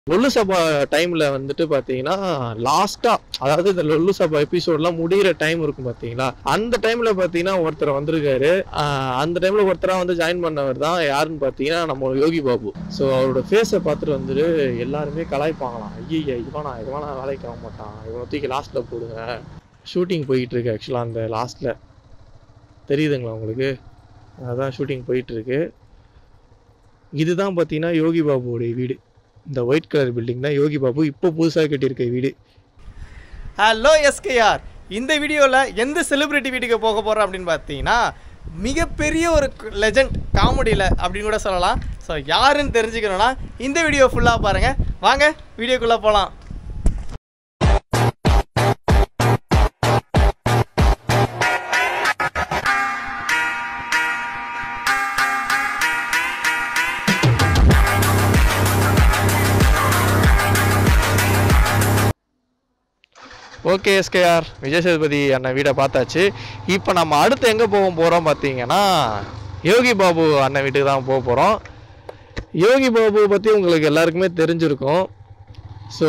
லொல்லு சபா டைம்ல வந்துட்டு பாத்தீங்கன்னா லாஸ்டா அதாவது இந்த லொல்லு சபா எபிசோட்லாம் முடியிற டைம் இருக்கும் பாத்தீங்களா அந்த டைம்ல பாத்தீங்கன்னா ஒருத்தர் வந்திருக்காரு ஆஹ் அந்த டைம்ல ஒருத்தரா வந்து ஜாயின் பண்ணவர் தான் யாருன்னு பாத்தீங்கன்னா நம்ம யோகி பாபு ஸோ அவரோட ஃபேஸை பார்த்துட்டு வந்துட்டு எல்லாருமே கலாய்ப்பாங்களாம் ஐயா இவனா இவனா வேலைக்கு ஆக மாட்டான் இவனை தூக்கி லாஸ்ட்ல போடுங்க ஷூட்டிங் போயிட்டு இருக்கு ஆக்சுவலாக அந்த லாஸ்ட்ல தெரியுதுங்களா உங்களுக்கு அதான் ஷூட்டிங் போயிட்டு இருக்கு இதுதான் பார்த்தீங்கன்னா யோகி பாபுவோடைய வீடு இந்த ஒயிட் கலர் பில்டிங் தான் யோகி பாபு இப்போ புதுசாக கட்டியிருக்க வீடு ஹலோ எஸ்கேஆர் இந்த வீடியோவில் எந்த செலிபிரிட்டி வீட்டுக்கு போக போகிறோம் அப்படின்னு பார்த்தீங்கன்னா மிகப்பெரிய ஒரு லெஜண்ட் காமெடியில் அப்படின்னு கூட சொல்லலாம் ஸோ யாருன்னு தெரிஞ்சுக்கணும்னா இந்த வீடியோ ஃபுல்லாக பாருங்கள் வாங்க வீடியோக்குள்ளே போகலாம் ஓகே எஸ்கேஆர் விஜய் சேதுபதி அண்ணன் வீடை பார்த்தாச்சு இப்போ நம்ம அடுத்து எங்கே போக போகிறோம் பார்த்தீங்கன்னா யோகி பாபு அண்ணன் வீட்டுக்கு தான் போக போகிறோம் யோகி பாபு பற்றி உங்களுக்கு எல்லாருக்குமே தெரிஞ்சிருக்கும் ஸோ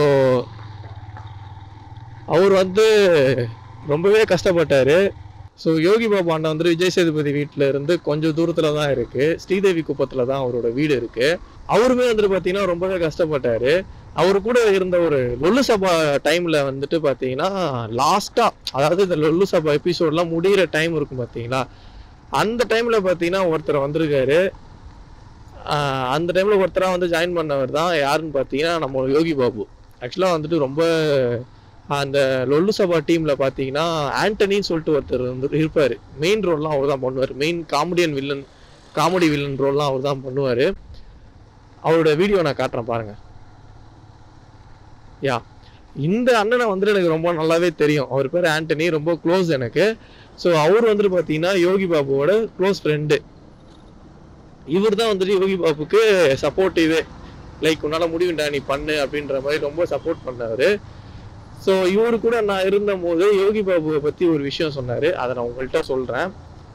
அவர் வந்து ரொம்பவே கஷ்டப்பட்டார் ஸோ யோகி பாபு அண்ணன் வந்து விஜய் சேதுபதி வீட்டில் இருந்து கொஞ்சம் தூரத்தில் தான் இருக்குது ஸ்ரீதேவி குப்பத்தில் தான் அவரோட வீடு இருக்குது அவருமே வந்துட்டு பார்த்தீங்கன்னா ரொம்பவே கஷ்டப்பட்டாரு அவர் கூட இருந்த ஒரு லொல்லு சபா டைம்ல வந்துட்டு பார்த்தீங்கன்னா லாஸ்டா அதாவது இந்த லொல்லு சபா எபிசோட்லாம் முடியிற டைம் இருக்கும் பார்த்தீங்களா அந்த டைம்ல பார்த்தீங்கன்னா ஒருத்தர் வந்திருக்காரு ஆஹ் அந்த டைம்ல ஒருத்தரா வந்து ஜாயின் பண்ணவர் தான் யாருன்னு பார்த்தீங்கன்னா நம்ம யோகி பாபு ஆக்சுவலாக வந்துட்டு ரொம்ப அந்த லொல்லு சபா டீம்ல பார்த்தீங்கன்னா ஆண்டனின்னு சொல்லிட்டு ஒருத்தர் வந்து இருப்பார் மெயின் ரோல்லாம் அவர் தான் பண்ணுவார் main comedian villain comedy villain ரோல்லாம் அவர் தான் பண்ணுவார் அவரோட வீடியோ நான் காட்டுறேன் பாருங்க யா இந்த அண்ணனை வந்துட்டு எனக்கு ரொம்ப நல்லாவே தெரியும் அவர் பேர் ஆண்டனி ரொம்ப க்ளோஸ் எனக்கு ஸோ அவர் வந்துட்டு பார்த்தீங்கன்னா யோகி பாபுவோட க்ளோஸ் ஃப்ரெண்டு இவர் தான் வந்துட்டு யோகி பாபுக்கு சப்போர்ட்டிவே லைக் உன்னால முடியும்டா நீ பண்ணு அப்படின்ற மாதிரி ரொம்ப சப்போர்ட் பண்ணாரு ஸோ இவரு கூட நான் இருந்தபோது யோகி பாபுவை பத்தி ஒரு விஷயம் சொன்னாரு அதை நான் உங்கள்கிட்ட சொல்றேன்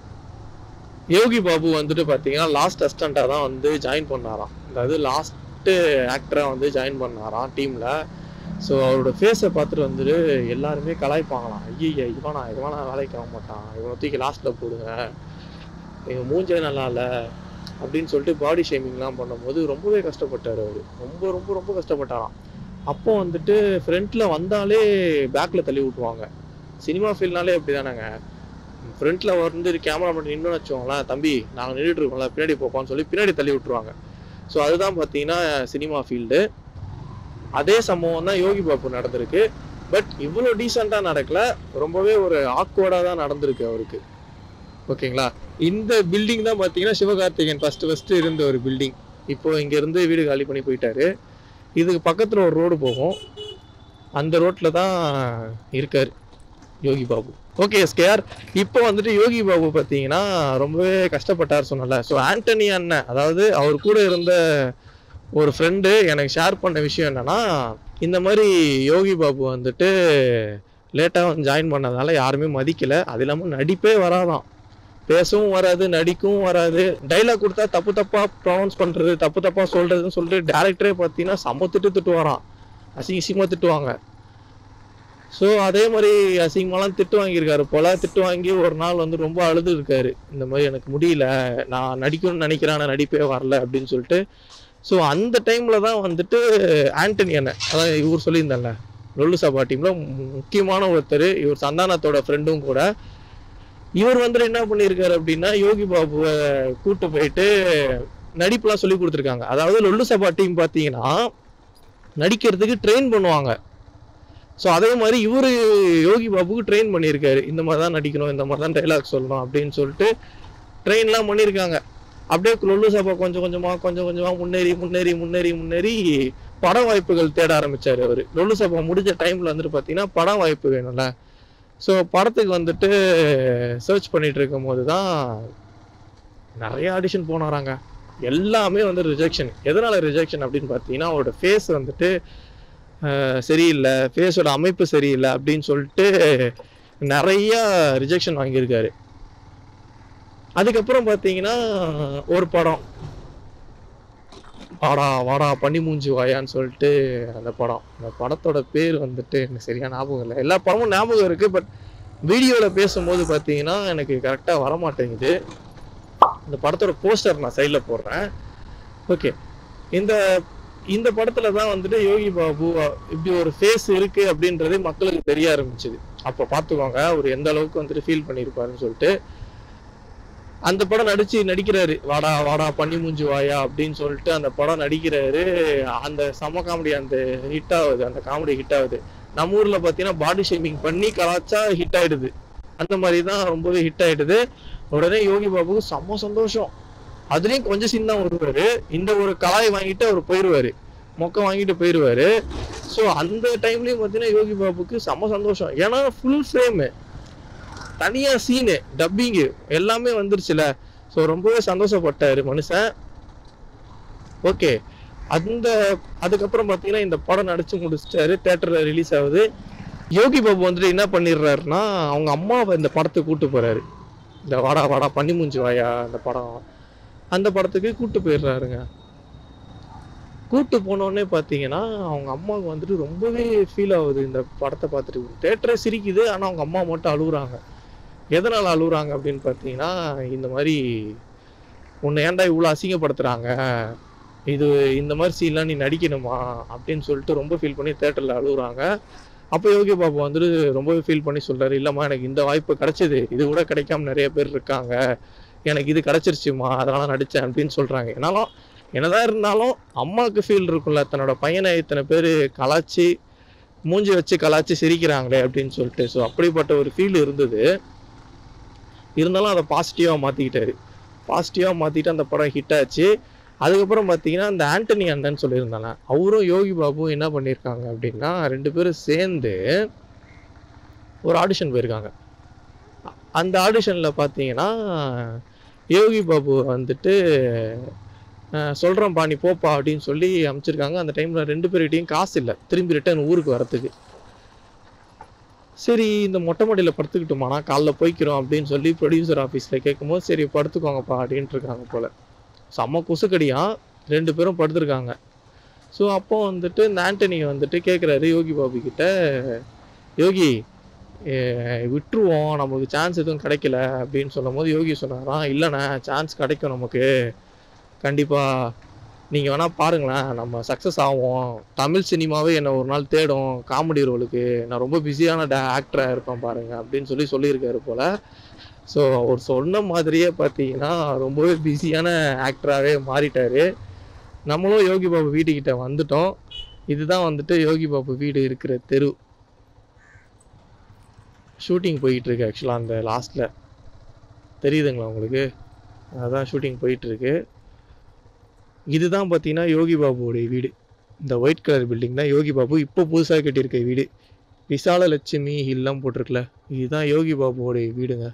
யோகி பாபு வந்துட்டு பார்த்தீங்கன்னா லாஸ்ட் அஸ்டண்டாக தான் வந்து ஜாயின் பண்ணாராம் அதாவது லாஸ்ட்டு ஆக்டராக வந்து ஜாயின் பண்ணாராம் டீமில் ஸோ அவரோட ஃபேஸை பார்த்துட்டு வந்துட்டு எல்லாருமே கலாய்ப்பாங்களாம் ஐயா இவனா இவனா வேலைக்கு ஆக மாட்டான் இவனை தூக்கி லாஸ்ட்டில் போடுங்க இவன் மூஞ்சே நல்லா இல்லை அப்படின்னு சொல்லிட்டு பாடி ஷேமிங்லாம் பண்ணும்போது ரொம்பவே கஷ்டப்பட்டார் அவர் ரொம்ப ரொம்ப ரொம்ப கஷ்டப்பட்டாராம் அப்போ வந்துட்டு ஃப்ரண்ட்டில் வந்தாலே பேக்கில் தள்ளி விட்டுருவாங்க சினிமா ஃபீல்ட்னாலே அப்படி தானேங்க ஃப்ரண்ட்ல வந்து கேமராமேன் நின்று வச்சுக்கோங்களேன் தம்பி நாங்கள் நின்றுட்டு இருக்கோம்ல பின்னாடி போப்போம்னு சொல்லி பின்னாடி தள்ளி விட்டுருவாங்க ஸோ அதுதான் பார்த்தீங்கன்னா சினிமா ஃபீல்டு அதே சம்பவம் தான் யோகி பாபு நடந்திருக்கு பட் இவ்வளோ டீசெண்டாக நடக்கல ரொம்பவே ஒரு ஆக்வர்டாக தான் நடந்திருக்கு அவருக்கு ஓகேங்களா இந்த பில்டிங் தான் பார்த்தீங்கன்னா சிவகார்த்திகேயன் ஃபர்ஸ்ட் ஃபர்ஸ்ட் இருந்த ஒரு பில்டிங் இப்போ இங்கேருந்து வீடு காலி பண்ணி போயிட்டாரு இதுக்கு பக்கத்தில் ஒரு ரோடு போகும் அந்த ரோட்டில் தான் இருக்கார் யோகி பாபு ஓகே எஸ்கேஆர் இப்போ வந்துட்டு யோகி பாபு பார்த்தீங்கன்னா ரொம்பவே கஷ்டப்பட்டார் சொன்னல ஸோ ஆண்டனி அண்ணன் அதாவது அவர் கூட இருந்த ஒரு ஃப்ரெண்டு எனக்கு ஷேர் பண்ண விஷயம் என்னன்னா இந்த மாதிரி யோகி பாபு வந்துட்டு லேட்டாக வந்து ஜாயின் பண்ணதால யாருமே மதிக்கல அது இல்லாமல் நடிப்பே வராதாம் பேசவும் வராது நடிக்கவும் வராது டைலாக் கொடுத்தா தப்பு தப்பா ப்ரொனவுன்ஸ் பண்றது தப்பு தப்பா சொல்றதுன்னு சொல்லிட்டு டேரக்டரே பார்த்தீங்கன்னா செம்ம திட்டு திட்டுவாராம் அசிங்க அசிங்கமாக திட்டுவாங்க ஸோ அதே மாதிரி அசிங்கமாலாம் திட்டு வாங்கியிருக்காரு போல திட்டு வாங்கி ஒரு நாள் வந்து ரொம்ப அழுது இருக்காரு இந்த மாதிரி எனக்கு முடியல நான் நடிக்கணும்னு நினைக்கிறேன் ஆனால் நடிப்பே வரல அப்படின்னு சொல்லிட்டு ஸோ அந்த டைமில் தான் வந்துட்டு ஆண்டனி அண்ணன் அதான் இவர் சொல்லியிருந்தாங்க லொல்லு சபா டீமில் முக்கியமான ஒருத்தர் இவர் சந்தானத்தோட ஃப்ரெண்டும் கூட இவர் வந்துட்டு என்ன பண்ணியிருக்காரு அப்படின்னா யோகி பாபுவை கூட்டு போயிட்டு நடிப்புலாம் சொல்லி கொடுத்துருக்காங்க அதாவது லொல்லு சபா டீம் பார்த்தீங்கன்னா நடிக்கிறதுக்கு ட்ரெயின் பண்ணுவாங்க ஸோ அதே மாதிரி இவர் யோகி பாபுக்கு ட்ரெயின் பண்ணியிருக்காரு இந்த மாதிரி தான் நடிக்கணும் இந்த மாதிரி தான் டைலாக் சொல்லணும் அப்படின்னு சொல்லிட்டு ட்ரெயின்லாம் பண்ணியிருக்காங்க அப்படியே லொல்லு சபா கொஞ்சம் கொஞ்சமா கொஞ்சம் கொஞ்சமா முன்னேறி முன்னேறி முன்னேறி முன்னேறி பட வாய்ப்புகள் தேட ஆரம்பிச்சாரு அவர் லொல்லு சபா முடிஞ்ச டைம்ல வந்துட்டு பார்த்தீங்கன்னா பட வாய்ப்பு வேணும்ல ஸோ படத்துக்கு வந்துட்டு சர்ச் பண்ணிட்டு இருக்கும் போது தான் நிறைய ஆடிஷன் போனாராங்க எல்லாமே வந்து ரிஜெக்ஷன் எதனால ரிஜெக்ஷன் அப்படின்னு பார்த்தீங்கன்னா அவரோட ஃபேஸ் வந்துட்டு அஹ், சரியில்லை ஃபேஸோட அமைப்பு சரியில்லை அப்படின்னு சொல்லிட்டு நிறைய ரிஜெக்ஷன் வாங்கியிருக்காரு அதுக்கப்புறம் பார்த்தீங்கன்னா ஒரு படம் வாடா வாடா பண்ணி மூஞ்சி வாயான்னு சொல்லிட்டு அந்த படம் அந்த படத்தோட பேர் வந்துட்டு எனக்கு சரியா ஞாபகம் இல்லை எல்லா படமும் ஞாபகம் இருக்கு பட் வீடியோவில் பேசும்போது பார்த்தீங்கன்னா எனக்கு கரெக்டாக வர மாட்டேங்குது இந்த படத்தோட போஸ்டர் நான் சைடில் போடுறேன் ஓகே இந்த இந்த படத்துல தான் வந்துட்டு யோகி பாபு இப்படி ஒரு ஃபேஸ் இருக்கு அப்படின்றதே மக்களுக்கு தெரிய ஆரம்பிச்சது அப்போ பார்த்துக்கோங்க அவர் எந்த அளவுக்கு வந்துட்டு ஃபீல் பண்ணியிருப்பாருன்னு சொல்லிட்டு அந்த படம் நடிச்சு நடிக்கிறாரு வாடா வாடா பண்ணி மூஞ்சி வாயா அப்படின்னு சொல்லிட்டு அந்த படம் நடிக்கிறாரு அந்த சம காமெடி அந்த ஹிட் ஆகுது அந்த காமெடி ஹிட் ஆகுது நம்ம ஊர்ல பாத்தீங்கன்னா பாடி ஷேமிங் பண்ணி கலாச்சா ஹிட் ஆயிடுது அந்த மாதிரி தான் ரொம்பவே ஹிட் ஆயிடுது உடனே யோகி பாபுக்கு செம்ம சந்தோஷம் அதுலயும் கொஞ்சம் சீன் தான் வருவாரு இந்த ஒரு கலாய் வாங்கிட்டு அவர் போயிடுவாரு மொக்க வாங்கிட்டு போயிடுவாரு ஸோ அந்த டைம்லயும் பார்த்தீங்கன்னா யோகி பாபுக்கு செம்ம சந்தோஷம் ஏன்னா ஃபுல் ஃப்ரேமு தனியா சீனு டப்பிங்கு எல்லாமே வந்துருச்சுல ஸோ ரொம்பவே சந்தோஷப்பட்டாரு மனுஷன் ஓகே அந்த அதுக்கப்புறம் பார்த்தீங்கன்னா இந்த படம் நடிச்சு முடிச்சிட்டாரு தேட்டர்ல ரிலீஸ் ஆகுது யோகி பாபு வந்துட்டு என்ன பண்ணிடுறாருன்னா அவங்க அம்மாவை இந்த படத்துக்கு கூட்டு போறாரு இந்த வாடா வாடா பண்ணி மூஞ்சி வாயா அந்த படம் அந்த படத்துக்கு கூட்டு போயிடுறாருங்க கூட்டு போனோடனே பார்த்தீங்கன்னா அவங்க அம்மாவுக்கு வந்துட்டு ரொம்பவே ஃபீல் ஆகுது இந்த படத்தை பார்த்துட்டு தேட்டரே சிரிக்குது ஆனால் அவங்க அம்மா மட்டும் அழுகுறாங்க எதனால் அழுகுறாங்க அப்படின்னு பார்த்தீங்கன்னா இந்த மாதிரி உன்னை ஏன்டா இவ்வளோ அசிங்கப்படுத்துகிறாங்க இது இந்த மாதிரி சீன்லாம் நீ நடிக்கணுமா அப்படின்னு சொல்லிட்டு ரொம்ப ஃபீல் பண்ணி தேட்டரில் அழுகுறாங்க அப்போ யோகி பாபு வந்துட்டு ரொம்பவே ஃபீல் பண்ணி சொல்றாரு இல்லைம்மா எனக்கு இந்த வாய்ப்பு கிடைச்சது இது கூட கிடைக்காம நிறைய பேர் இருக்காங்க எனக்கு இது கிடைச்சிருச்சுமா அதனால நடிச்சேன் அப்படின்னு சொல்றாங்க என்னாலும் என்னதான் இருந்தாலும் அம்மாவுக்கு ஃபீல் இருக்கும்ல தன்னோட பையனை இத்தனை பேர் கலாச்சி மூஞ்சி வச்சு கலாச்சி சிரிக்கிறாங்களே அப்படின்னு சொல்லிட்டு ஸோ அப்படிப்பட்ட ஒரு ஃபீல் இருந்தது இருந்தாலும் அதை பாசிட்டிவாக மாற்றிக்கிட்டாரு பாசிட்டிவாக மாற்றிட்டு அந்த படம் ஹிட் ஆச்சு அதுக்கப்புறம் பார்த்தீங்கன்னா அந்த ஆண்டனி அண்ணன் சொல்லியிருந்தாங்க அவரும் யோகி பாபுவும் என்ன பண்ணியிருக்காங்க அப்படின்னா ரெண்டு பேரும் சேர்ந்து ஒரு ஆடிஷன் போயிருக்காங்க அ- அந்த ஆடிஷனில் பார்த்தீங்கன்னா யோகி பாபு வந்துட்டு அஹ், சொல்றேன்பா நீ போப்பா அப்படின்னு சொல்லி அனுப்பிச்சிருக்காங்க அந்த டைமில் ரெண்டு பேர்கிட்டையும் காசு இல்லை திரும்பி ரிட்டர்ன் ஊருக்கு வரத்துக்கு சரி இந்த மொட்டை மாடியில் படுத்துக்கிட்டோமாண்ணா காலைல போய்க்கிறோம் அப்படின்னு சொல்லி ப்ரொடியூசர் ஆஃபீஸில் கேட்கும்போது சரி படுத்துக்கோங்கப்பா அப்படின்ட்டு இருக்காங்க போல் செம்ம குசுக்கடியா ரெண்டு பேரும் படுத்திருக்காங்க ஸோ அப்போ வந்துட்டு இந்த ஆண்டனி வந்துட்டு கேட்குறாரு யோகி பாபு கிட்ட யோகி eh, விட்டுருவோம் நமக்கு சான்ஸ் எதுவும் கிடைக்கல அப்படின்னு சொல்லும்போது யோகி சொன்னாராம் இல்லைண்ணே சான்ஸ் கிடைக்கும் நமக்கு கண்டிப்பாக நீங்கள் வேணால் பாருங்களேன் நம்ம சக்ஸஸ் ஆவோம் தமிழ் சினிமாவே என்னை ஒரு நாள் தேடும் காமெடி ரோலுக்கு நான் ரொம்ப பிஸியான டே ஆக்டராக இருப்பேன் பாருங்க அப்படின்னு சொல்லி சொல்லியிருக்காரு போல் ஸோ அவர் சொன்ன மாதிரியே பார்த்தீங்கன்னா ரொம்பவே பிஸியான ஆக்டராகவே மாறிட்டாரு நம்மளும் யோகி பாபு வீட்டுக்கிட்ட வந்துட்டோம் இதுதான் வந்துட்டு யோகி பாபு வீடு இருக்கிற தெரு ஷூட்டிங் போயிட்டு இருக்கு ஆக்சுவலாக அந்த லாஸ்ட்ல தெரியுதுங்களா உங்களுக்கு அதான் ஷூட்டிங் போயிட்டு இருக்கு இதுதான் பார்த்தீங்கன்னா யோகி பாபுவோடைய வீடு இந்த ஒயிட் கலர் பில்டிங் தான் யோகி பாபு இப்போ புதுசாக கட்டியிருக்க வீடு விசால லட்சுமி ஹில்லாம் போட்டிருக்குல இதுதான் யோகி பாபுவோடைய வீடுங்க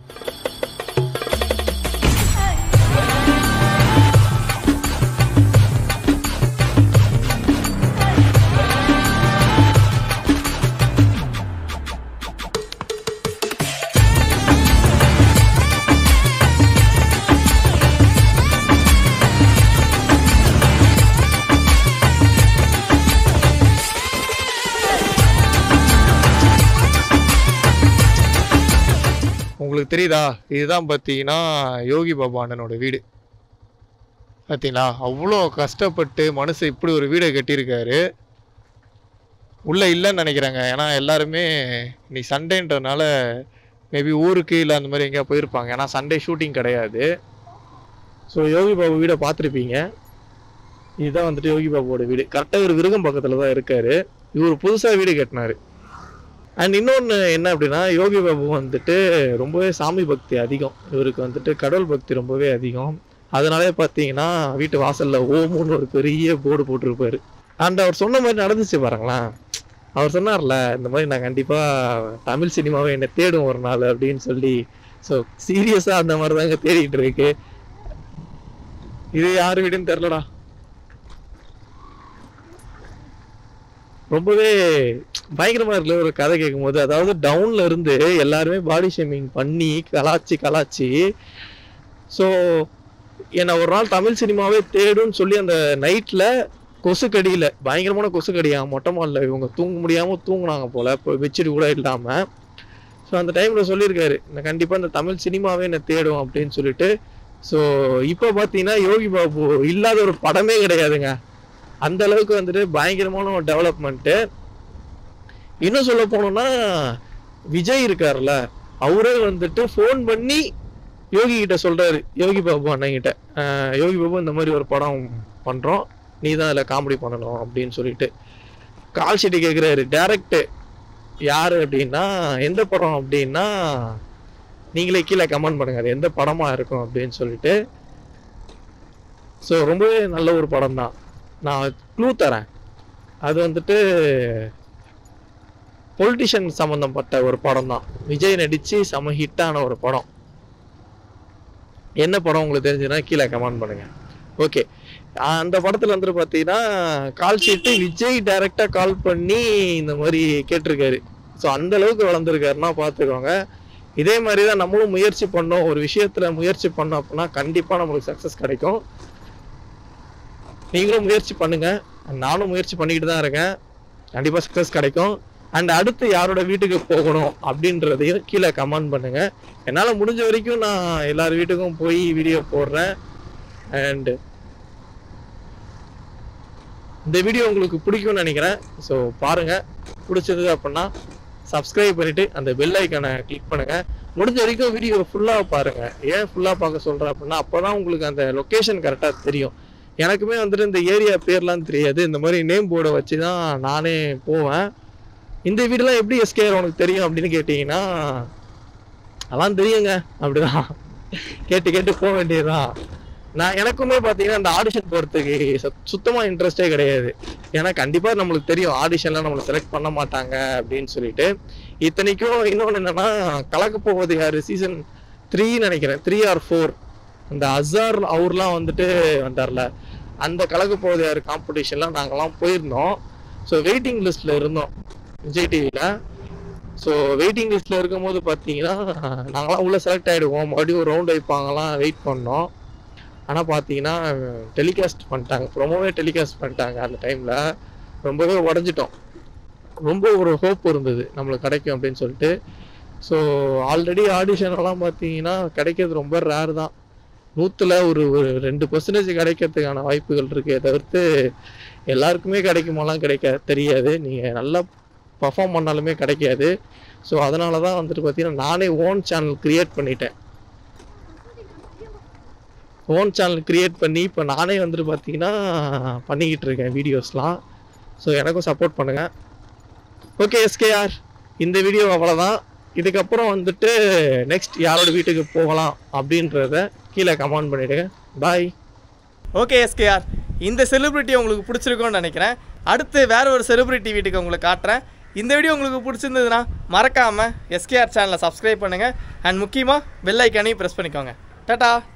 உங்களுக்கு தெரியுதா இதுதான் பார்த்தீங்கன்னா யோகி பாபா அண்ணனோட வீடு பார்த்தீங்களா அவ்வளோ கஷ்டப்பட்டு மனுஷன் இப்படி ஒரு வீடை கட்டியிருக்காரு உள்ளே இல்லைன்னு நினைக்கிறாங்க ஏன்னா எல்லாருமே நீ சண்டேன்றனால மேபி ஊருக்கு இல்லை அந்த மாதிரி எங்கேயா போயிருப்பாங்க ஏன்னா சண்டே ஷூட்டிங் கிடையாது ஸோ யோகி பாபு வீடை பார்த்துருப்பீங்க இதுதான் வந்துட்டு யோகி பாபுவோட வீடு கரெக்டாக ஒரு விருகம் பக்கத்தில் தான் இருக்காரு இவர் புதுசாக வீடு கட்டினாரு அண்ட் இன்னொன்று என்ன அப்படின்னா யோகி பாபு வந்துட்டு ரொம்பவே சாமி பக்தி அதிகம் இவருக்கு வந்துட்டு கடவுள் பக்தி ரொம்பவே அதிகம் அதனாலே பார்த்தீங்கன்னா வீட்டு வாசல்ல ஓமுன்னு ஒரு பெரிய போர்டு போட்டிருப்பாரு அண்ட் அவர் சொன்ன மாதிரி நடந்துச்சு பாருங்களேன் அவர் சொன்னார்ல இந்த மாதிரி நான் கண்டிப்பாக தமிழ் சினிமாவை என்னை தேடும் ஒரு நாள் அப்படின்னு சொல்லி ஸோ சீரியஸாக அந்த மாதிரி தாங்க தேடிட்டு இருக்கு இது யார் வீடுன்னு தெரிலடா ரொம்பவே பயங்கரமா இருக்குல்ல ஒரு கதை கேட்கும்போது அதாவது டவுன்ல இருந்து எல்லாருமே பாடி ஷேமிங் பண்ணி கலாச்சி கலாச்சி ஸோ என்னை ஒரு நாள் தமிழ் சினிமாவே தேடுன்னு சொல்லி அந்த நைட்டில் கொசுக்கடியில் பயங்கரமான கொசுக்கடியா மொட்டை மாலில் இவங்க தூங்க முடியாமல் தூங்குனாங்க போல் இப்போ பெட்ஷீட் கூட இல்லாமல் ஸோ அந்த டைமில் சொல்லியிருக்காரு நான் கண்டிப்பாக இந்த தமிழ் சினிமாவே என்னை தேடும் அப்படின்னு சொல்லிட்டு ஸோ இப்போ பார்த்தீங்கன்னா யோகி பாபு இல்லாத ஒரு படமே கிடையாதுங்க அந்த அளவுக்கு வந்துட்டு பயங்கரமான ஒரு டெவலப்மெண்ட்டு இன்னும் சொல்ல போனோம்னா விஜய் இருக்கார்ல அவரே வந்துட்டு ஃபோன் பண்ணி யோகி கிட்ட சொல்றாரு யோகி பாபு அண்ணன் கிட்ட "அஹ், யோகி பாபு இந்த மாதிரி ஒரு படம் பண்றோம் நீ தான் அதில் காமெடி பண்ணணும் அப்படின்னு சொல்லிட்டு கால் ஷீட்டு கேட்குறாரு டேரக்ட் யாரு அப்படின்னா எந்த படம் அப்படின்னா நீங்களே கீழே கமெண்ட் பண்ணுங்க அது எந்த படமா இருக்கும் அப்படின்னு சொல்லிட்டு ஸோ ரொம்பவே நல்ல ஒரு படம் தான் நான் க்ளூ தரேன் அது வந்துட்டு பொலிட்டிஷியன் சம்மந்தப்பட்ட ஒரு படம் தான் விஜய் நடித்து செம ஹிட்டான ஒரு படம் என்ன படம் உங்களுக்கு தெரிஞ்சுன்னா கீழே கமெண்ட் பண்ணுங்க ஓகே அந்த படத்துல வந்துட்டு பார்த்தீங்கன்னா கால் ஷீட்டு விஜய் டைரக்டாக கால் பண்ணி இந்த மாதிரி கேட்டிருக்காரு ஸோ அந்த அளவுக்கு வளர்ந்துருக்காருன்னா பார்த்துக்கோங்க இதே மாதிரி தான் நம்மளும் முயற்சி பண்ணோம் ஒரு விஷயத்துல முயற்சி பண்ணோம் அப்படின்னா கண்டிப்பாக நம்மளுக்கு சக்ஸஸ் கிடைக்கும் நீங்களும் முயற்சி பண்ணுங்க நானும் முயற்சி பண்ணிக்கிட்டு தான் இருக்கேன் கண்டிப்பாக சக்ஸஸ் கிடைக்கும் அண்ட் அடுத்து யாரோட வீட்டுக்கு போகணும் அப்படின்றதையும் கீழே கமெண்ட் பண்ணுங்க என்னால் முடிஞ்ச வரைக்கும் நான் எல்லார் வீட்டுக்கும் போய் வீடியோ போடுறேன் அண்ட் இந்த வீடியோ உங்களுக்கு பிடிக்கும்னு நினைக்கிறேன் ஸோ பாருங்க பிடிச்சது அப்படின்னா சப்ஸ்கிரைப் பண்ணிட்டு அந்த பெல் ஐக்கானை கிளிக் பண்ணுங்க முடிஞ்ச வரைக்கும் வீடியோ ஃபுல்லாக பாருங்க ஏன் ஃபுல்லாக பார்க்க சொல்கிறேன் அப்படின்னா அப்போதான் உங்களுக்கு அந்த லொக்கேஷன் கரெக்டாக தெரியும் எனக்குமே வந்துட்டு இந்த ஏரியா பேர்லாம் தெரியாது இந்த மாதிரி நேம் போர்டை வச்சு தான் நானே போவேன் இந்த வீடெல்லாம் எப்படி எஸ்கேஆர் உனக்கு தெரியும் அப்படின்னு கேட்டிங்கன்னா அதெல்லாம் தெரியுங்க அப்படிதான் கேட்டு கேட்டு போக வேண்டியதுதான் நான் எனக்குமே பார்த்தீங்கன்னா அந்த ஆடிஷன் போகிறதுக்கு சுத்தமாக இன்ட்ரெஸ்டே கிடையாது ஏன்னா கண்டிப்பாக நம்மளுக்கு தெரியும் ஆடிஷன்லாம் நம்மளை செலக்ட் பண்ண மாட்டாங்க அப்படின்னு சொல்லிட்டு இத்தனைக்கும் இன்னொன்று என்னன்னா கலக்க போவது யார் சீசன் த்ரீ நினைக்கிறேன் த்ரீ ஆர் ஃபோர் அந்த அசார் அவர்லாம் வந்துட்டு வந்தார்ல அந்த கலக்க போவது யார் காம்படிஷன்லாம் நாங்கெல்லாம் போயிருந்தோம் ஸோ வெயிட்டிங் லிஸ்ட்டில் இருந்தோம் விஜய் டிவியில் ஸோ வெயிட்டிங் லிஸ்ட்டில் இருக்கும்போது பார்த்தீங்கன்னா நாங்களாம் உள்ளே செலக்ட் ஆகிடுவோம் மறுபடியும் ஒரு ரவுண்ட் வைப்பாங்கலாம் வெயிட் பண்ணோம் ஆனால் பார்த்தீங்கன்னா டெலிகாஸ்ட் பண்ணிட்டாங்க ப்ரொமோவே டெலிகாஸ்ட் பண்ணிட்டாங்க அந்த டைமில் ரொம்பவே உடஞ்சிட்டோம் ரொம்ப ஒரு ஹோப் இருந்தது நம்மளுக்கு கிடைக்கும் அப்படின்னு சொல்லிட்டு ஸோ ஆல்ரெடி ஆடிஷன்லாம் பார்த்தீங்கன்னா கிடைக்கிறது ரொம்ப ரேர் தான் நூற்றுல ஒரு ஒரு ரெண்டு பர்சன்டேஜ் கிடைக்கிறதுக்கான வாய்ப்புகள் இருக்கே தவிர்த்து எல்லாருக்குமே கிடைக்குமாலாம் கிடைக்க தெரியாது நீங்கள் நல்லா பர்ஃபார்ம் பண்ணாலுமே கிடைக்காது ஸோ அதனால தான் வந்துட்டு பார்த்தீங்கன்னா நானே ஓன் சேனல் க்ரியேட் பண்ணிட்டேன் ஓன் சேனல் க்ரியேட் பண்ணி இப்போ நானே வந்துட்டு பார்த்தீங்கன்னா பண்ணிக்கிட்டு இருக்கேன் வீடியோஸ்லாம் ஸோ எனக்கும் சப்போர்ட் பண்ணுங்கள் ஓகே எஸ்கேஆர் இந்த வீடியோ அவ்வளோதான் இதுக்கப்புறம் வந்துட்டு நெக்ஸ்ட் யாரோட வீட்டுக்கு போகலாம் அப்படின்றத கீழே கமெண்ட் பண்ணிவிடுங்க பாய் ஓகே எஸ்கேஆர் இந்த செலிபிரிட்டி உங்களுக்கு பிடிச்சிருக்கும்னு நினைக்கிறேன் அடுத்து வேற ஒரு செலிபிரிட்டி வீட்டுக்கு உங்களுக்கு காட்டுறேன் இந்த வீடியோ உங்களுக்கு பிடிச்சிருந்ததுன்னா மறக்காமல் எஸ்கேஆர் சேனலை சப்ஸ்கிரைப் பண்ணுங்கள் அண்ட் முக்கியமாக பெல் ஐக்கானையும் ப்ரெஸ் பண்ணிக்கோங்க டாடா